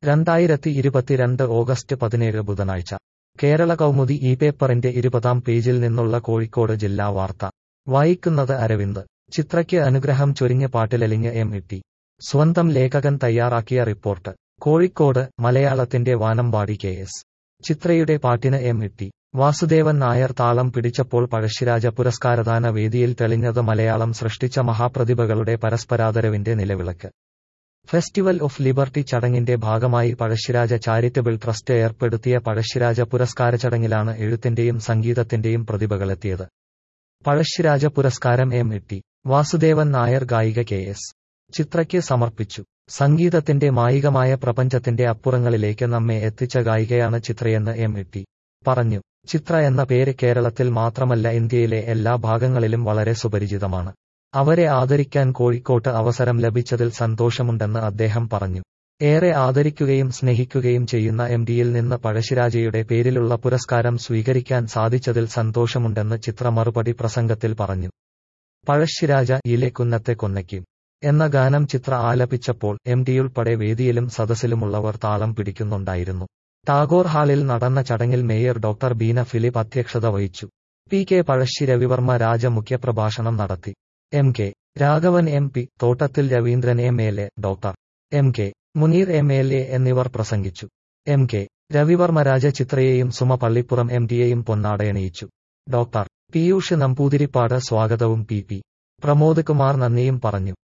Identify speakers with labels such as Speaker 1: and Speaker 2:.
Speaker 1: രണ്ടായിരത്തി ഇരുപത്തിരണ്ട് ഓഗസ്റ്റ് പതിനേഴ് ബുധനാഴ്ച കേരള കൗമുദി ഈ പേപ്പറിന്റെ ഇരുപതാം പേജിൽ നിന്നുള്ള കോഴിക്കോട് ജില്ലാ വാർത്ത വായിക്കുന്നത് അരവിന്ദ് ചിത്രയ്ക്ക് അനുഗ്രഹം ചൊരിഞ്ഞ് പാട്ടിലലിഞ്ഞ് എം ഇട്ടി സ്വന്തം ലേഖകൻ തയ്യാറാക്കിയ റിപ്പോർട്ട് കോഴിക്കോട് മലയാളത്തിന്റെ വാനമ്പാടി കെ എസ് ചിത്രയുടെ പാട്ടിന് എം ഇട്ടി വാസുദേവൻ നായർ താളം പിടിച്ചപ്പോൾ പഴശ്ശിരാജ പുരസ്കാരദാന വേദിയിൽ തെളിഞ്ഞത് മലയാളം സൃഷ്ടിച്ച മഹാപ്രതിഭകളുടെ പരസ്പരാദരവിന്റെ നിലവിളക്ക് ഫെസ്റ്റിവൽ ഓഫ് ലിബർട്ടി ചടങ്ങിന്റെ ഭാഗമായി പഴശ്ശിരാജ ചാരിറ്റബിൾ ട്രസ്റ്റ് ഏർപ്പെടുത്തിയ പഴശ്ശിരാജ പുരസ്കാര ചടങ്ങിലാണ് എഴുത്തിന്റെയും സംഗീതത്തിന്റെയും പ്രതിഭകളെത്തിയത് പഴശ്ശിരാജ പുരസ്കാരം എം ഇട്ടി വാസുദേവൻ നായർ ഗായിക കെ എസ് ചിത്രയ്ക്ക് സമർപ്പിച്ചു സംഗീതത്തിന്റെ മായികമായ പ്രപഞ്ചത്തിന്റെ അപ്പുറങ്ങളിലേക്ക് നമ്മെ എത്തിച്ച ഗായികയാണ് ചിത്രയെന്ന് എം ഇട്ടി പറഞ്ഞു ചിത്ര എന്ന പേര് കേരളത്തിൽ മാത്രമല്ല ഇന്ത്യയിലെ എല്ലാ ഭാഗങ്ങളിലും വളരെ സുപരിചിതമാണ് അവരെ ആദരിക്കാൻ കോഴിക്കോട്ട് അവസരം ലഭിച്ചതിൽ സന്തോഷമുണ്ടെന്ന് അദ്ദേഹം പറഞ്ഞു ഏറെ ആദരിക്കുകയും സ്നേഹിക്കുകയും ചെയ്യുന്ന എം ഡിയിൽ നിന്ന് പഴശ്ശിരാജയുടെ പേരിലുള്ള പുരസ്കാരം സ്വീകരിക്കാൻ സാധിച്ചതിൽ സന്തോഷമുണ്ടെന്ന് ചിത്ര മറുപടി പ്രസംഗത്തിൽ പറഞ്ഞു പഴശ്ശിരാജ ഇലെ കുന്നത്തെ കൊന്നയ്ക്കും എന്ന ഗാനം ചിത്ര ആലപിച്ചപ്പോൾ എം ഡിയുൾപ്പെടെ വേദിയിലും സദസ്സിലുമുള്ളവർ താളം പിടിക്കുന്നുണ്ടായിരുന്നു ടാഗോർ ഹാളിൽ നടന്ന ചടങ്ങിൽ മേയർ ഡോക്ടർ ബീന ഫിലിപ്പ് അധ്യക്ഷത വഹിച്ചു പി കെ പഴശ്ശി രവിവർമ്മ രാജ മുഖ്യപ്രഭാഷണം നടത്തി M K Raghavan M P Thottathil Raveendran M L A doctor M K Muneer M L A എന്നിവർ പ്രസംഗിച്ചു എം കെ രവിവർമ്മ രാജ ചിത്രയെയും സുമ പള്ളിപ്പുറം എം ഡിയെയും പൊന്നാടയണിയിച്ചു ഡോക്ടർ പീയൂഷ് നമ്പൂതിരിപ്പാട് സ്വാഗതവും പി പി പ്രമോദ് കുമാർ നന്ദിയും പറഞ്ഞു